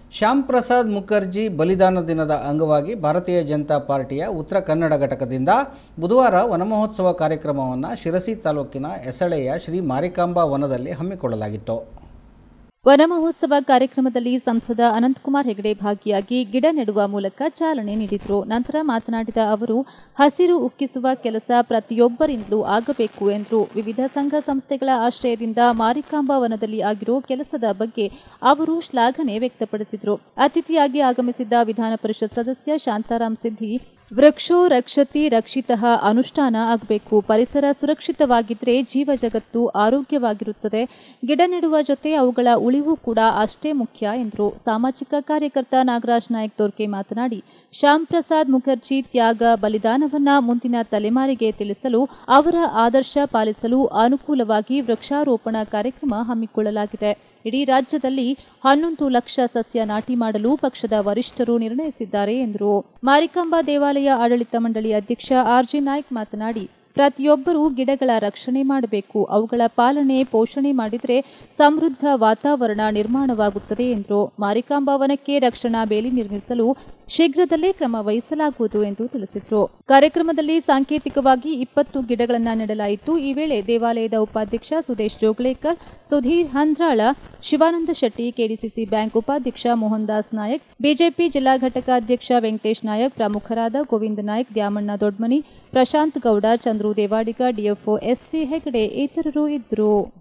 ಶ್ಯಾಮ್ ಪ್ರಸಾದ್ ಮುಖರ್ಜಿ ಬಲಿದಾನ ದಿನದ ಅಂಗವಾಗಿ ಭಾರತೀಯ ಜನತಾ ಪಾರ್ಟಿಯ ಉತ್ತರ ಕನ್ನಡ ಘಟಕದಿಂದ ಬುಧವಾರ ವನಮಹೋತ್ಸವ ಕಾರ್ಯಕ್ರಮವನ್ನು ಶಿರಸಿ ತಾಲೂಕಿನ ಎಸಳೆಯ ಶ್ರೀ ಮಾರಿಕಾಂಬಾ ವನದಲ್ಲಿ ಹಮ್ಮಿಕೊಳ್ಳಲಾಗಿತ್ತು ವನ ಮಹೋತ್ಸವ ಕಾರ್ಯಕ್ರಮದಲ್ಲಿ ಸಂಸದ ಅನಂತಕುಮಾರ್ ಹೆಗಡೆ ಭಾಗಿಯಾಗಿ ಗಿಡ ನೆಡುವ ಮೂಲಕ ಚಾಲನೆ ನೀಡಿದರು ನಂತರ ಮಾತನಾಡಿದ ಅವರು ಹಸಿರು ಉಕ್ಕಿಸುವ ಕೆಲಸ ಪ್ರತಿಯೊಬ್ಬರಿಂದಲೂ ಆಗಬೇಕು ಎಂದರು ವಿವಿಧ ಸಂಘ ಸಂಸ್ಥೆಗಳ ಆಶ್ರಯದಿಂದ ಮಾರಿಕಾಂಬಾ ವನದಲ್ಲಿ ಆಗಿರೋ ಕೆಲಸದ ಬಗ್ಗೆ ಅವರು ಶ್ಲಾಘನೆ ವ್ಯಕ್ತಪಡಿಸಿದರು ಅತಿಥಿಯಾಗಿ ಆಗಮಿಸಿದ್ದ ವಿಧಾನ ಪರಿಷತ್ ಸದಸ್ಯ ಶಾಂತಾರಾಮ್ ಸಿದ್ದಿ ವೃಕ್ಷೋ ರಕ್ಷತಿ ರಕ್ಷಿತಃ ಅನುಷ್ಠಾನ ಆಗಬೇಕು ಪರಿಸರ ಸುರಕ್ಷಿತವಾಗಿದ್ದರೆ ಜೀವ ಜಗತ್ತು ಆರೋಗ್ಯವಾಗಿರುತ್ತದೆ ಗಿಡ ನೆಡುವ ಜೊತೆ ಅವುಗಳ ಉಳಿವು ಕೂಡ ಅಷ್ಟೇ ಮುಖ್ಯ ಎಂದರು ಸಾಮಾಜಿಕ ಕಾರ್ಯಕರ್ತ ನಾಗರಾಜ್ ನಾಯಕ್ ತೋರ್ಕೆ ಮಾತನಾಡಿ ಶ್ಯಾಮ್ ಪ್ರಸಾದ್ ಮುಖರ್ಜಿ ತ್ಯಾಗ ಬಲಿದಾನವನ್ನ ಮುಂದಿನ ತಲೆಮಾರಿಗೆ ತಿಳಿಸಲು ಅವರ ಆದರ್ಶ ಪಾಲಿಸಲು ಅನುಕೂಲವಾಗಿ ವೃಕ್ಷಾರೋಪಣ ಕಾರ್ಯಕ್ರಮ ಹಮ್ಮಿಕೊಳ್ಳಲಾಗಿದೆ ಇಡೀ ರಾಜ್ಯದಲ್ಲಿ ಹನ್ನೊಂದು ಲಕ್ಷ ಸಸ್ಯ ನಾಟಿ ಮಾಡಲು ಪಕ್ಷದ ವರಿಷ್ಠರು ನಿರ್ಣಯಿಸಿದ್ದಾರೆ ಎಂದರು ಮಾರಿಕಾಂಬಾ ದೇವಾಲಯ ಆಡಳಿತ ಮಂಡಳಿ ಅಧ್ಯಕ್ಷ ಆರ್ಜಿ ನಾಯ್ಕ್ ಮಾತನಾಡಿ ಪ್ರತಿಯೊಬ್ಬರೂ ಗಿಡಗಳ ರಕ್ಷಣೆ ಮಾಡಬೇಕು ಅವುಗಳ ಪಾಲನೆ ಪೋಷಣೆ ಮಾಡಿದರೆ ಸಮೃದ್ಧ ವಾತಾವರಣ ನಿರ್ಮಾಣವಾಗುತ್ತದೆ ಎಂದರು ಮಾರಿಕಾಂಬಾ ವನಕ್ಕೆ ರಕ್ಷಣಾ ಬೇಲಿ ನಿರ್ಮಿಸಲು ಶೀಘ್ರದಲ್ಲೇ ಕ್ರಮ ವಹಿಸಲಾಗುವುದು ಎಂದು ತಿಳಿಸಿದರು ಕಾರ್ಯಕ್ರಮದಲ್ಲಿ ಸಾಂಕೇತಿಕವಾಗಿ ಇಪ್ಪತ್ತು ಗಿಡಗಳನ್ನು ನೆಡಲಾಯಿತು ಈ ವೇಳೆ ದೇವಾಲಯದ ಉಪಾಧ್ಯಕ್ಷ ಸುದೇಶ್ ಜೋಗ್ಲೇಕರ್ ಸುಧೀರ್ ಹಂದ್ರಾಳ ಶಿವಾನಂದ ಶೆಟ್ಟಿ ಕೆಡಿಸಿಸಿ ಬ್ಯಾಂಕ್ ಉಪಾಧ್ಯಕ್ಷ ಮೋಹನ್ ದಾಸ್ ನಾಯಕ್ ಬಿಜೆಪಿ ಜಿಲ್ಲಾ ಘಟಕಾಧ್ಯಕ್ಷ ವೆಂಕಟೇಶ್ ನಾಯಕ್ ಪ್ರಮುಖರಾದ ಗೋವಿಂದ ನಾಯಕ್ ದ್ಯಾಮಣ್ಣ ದೊಡ್ಮನಿ ಪ್ರಶಾಂತ್ ಗೌಡ ಚಂದ್ರು ದೇವಾಡಿಗ ಡಿಎಫ್ಒ ಎಸ್ಜಿ ಹೆಗಡೆ ಇತರರು ಇದ್ದರು